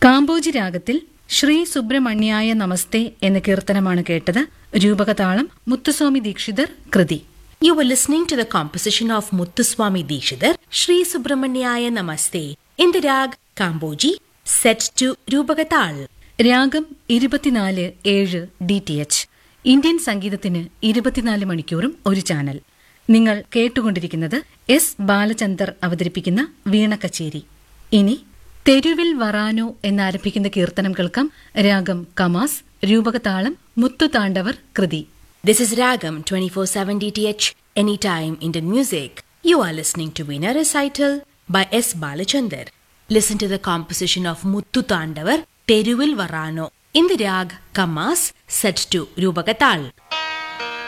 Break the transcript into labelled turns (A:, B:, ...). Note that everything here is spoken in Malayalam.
A: കാമ്പോജി രാഗത്തിൽ ശ്രീ സുബ്രഹ്മണ്യായ നമസ്തേ എന്ന കീർത്തനമാണ് കേട്ടത് രൂപകതാളം മുത്തുസ്വാമി ദീക്ഷിതർ കൃതി
B: You were listening to the composition of Muthuswami Dikshidhar, Sri Subramanyaya Namaste, in the rag Kamboji, set to Rupagatal.
A: രാഗം ഇരുപത്തിനാല് ഏഴ് ഡി ടി എച്ച് ഇന്ത്യൻ സംഗീതത്തിന് ഇരുപത്തിനാല് മണിക്കൂറും ഒരു ചാനൽ നിങ്ങൾ കേട്ടുകൊണ്ടിരിക്കുന്നത് എസ് ബാലചന്ദർ അവതരിപ്പിക്കുന്ന വീണ കച്ചേരി ഇനി തെരുവിൽ വറാനോ എന്നാരംഭിക്കുന്ന കീർത്തനം കേൾക്കാം രാഗം കമാസ് രൂപകതാളം മുത്തുതാണ്ഡവർ കൃതി
B: This is Ragam 24/7 DTH Anytime Indian Music. You are listening to Veena Recital by S. Balachandar. Listen to the composition of Muttu Tandavar Teruvil Varano in the rag Kamas set to Rupagatal.